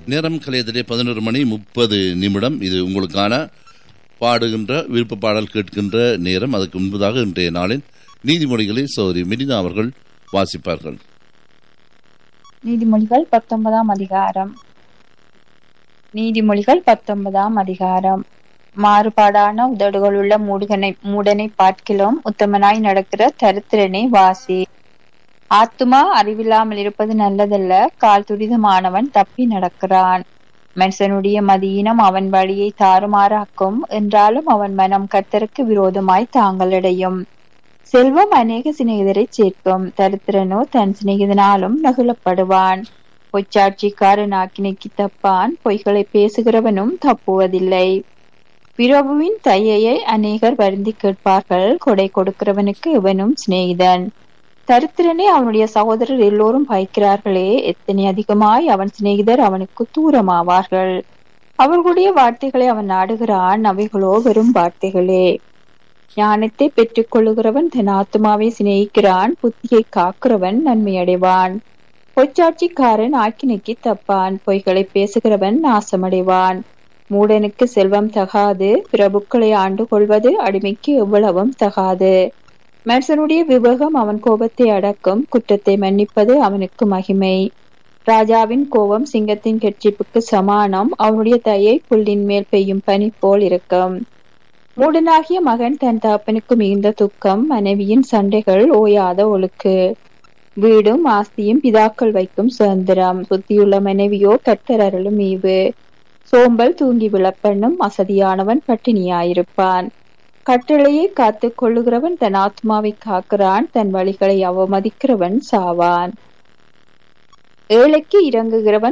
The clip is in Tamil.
நேரம் கலையத்திலே பதினொரு மணி முப்பது நிமிடம் இது உங்களுக்கான பாடுகின்ற விருப்ப பாடல் கேட்கின்ற நேரம் அதுக்கு முன்பதாக இன்றைய நாளின் நீதிமொழிகளை சௌரி மினிதா அவர்கள் வாசிப்பார்கள் நீதிமொழிகள் பத்தொன்பதாம் அதிகாரம் நீதிமொழிகள் பத்தொன்பதாம் அதிகாரம் மாறுபாடான உதடுகளுள்ள மூடுகனை மூடனை பார்க்கிலும் உத்தமனாய் நடக்கிற தரித்திரனை வாசி ஆத்துமா அறிவில்லாமல் இருப்பது நல்லதல்ல கால் துரிதமானவன் தப்பி நடக்கிறான் மனுஷனுடைய மதியினம் அவன் வழியை தாறுமாறாக்கும் என்றாலும் அவன் மனம் கர்த்தருக்கு விரோதமாய் தாங்களடையும் செல்வம் அநேக சிநேகிதரை சேர்க்கும் தரித்திரனோ தன் சிநேகிதனாலும் நகுலப்படுவான் பொச்சாட்சிக்காரன் ஆக்கினைக்கு தப்பான் பொய்களை பேசுகிறவனும் தப்புவதில்லை பிரபுவின் தையையை அநேகர் வருந்தி கேட்பார்கள் கொடை கொடுக்கிறவனுக்கு இவனும் சிநேகிதன் தரித்திரனே அவனுடைய சகோதரர் எல்லோரும் பயக்கிறார்களே எத்தனை அதிகமாய் அவன் சிநேகிதர் அவனுக்கு தூரமாவார்கள் அவர்களுடைய வார்த்தைகளை அவன் நாடுகிறான் அவைகளோ வெறும் வார்த்தைகளே ஞானத்தை பெற்றுக் கொள்ளுகிறவன் தன் ஆத்மாவை சிநேகிக்கிறான் புத்தியை காக்கிறவன் நன்மை அடைவான் பொச்சாட்சிக்காரன் ஆக்கினைக்கு தப்பான் பொய்களை பேசுகிறவன் நாசமடைவான் மூடனுக்கு செல்வம் தகாது பிரபுக்களை ஆண்டு கொள்வது அடிமைக்கு எவ்வளவும் தகாது மனுஷனுடைய விவேகம் அவன் கோபத்தை அடக்கும் குற்றத்தை மன்னிப்பது அவனுக்கு மகிமை ராஜாவின் கோபம் சிங்கத்தின் கெட்சிப்புக்கு சமானம் அவனுடைய தயை புல்லின் மேல் பெய்யும் பனி போல் இருக்கும் மூடனாகிய மகன் தன் தகப்பனுக்கு மிகுந்த துக்கம் மனைவியின் சண்டைகள் ஓயாத ஒழுக்கு வீடும் ஆஸ்தியும் பிதாக்கள் வைக்கும் சுதந்திரம் சுத்தியுள்ள மனைவியோ கர்த்தர் அருளும் ஈவு சோம்பல் தூங்கி விழப்பண்ணும் அசதியானவன் பட்டினியாயிருப்பான் கட்டளையை காத்து கொள்ளுகிறவன் தன் ஆத்மாவை காக்கிறான் தன் வழிகளை அவமதிக்கிறவன் சாவான் ஏழைக்கு இறங்குகிறவன்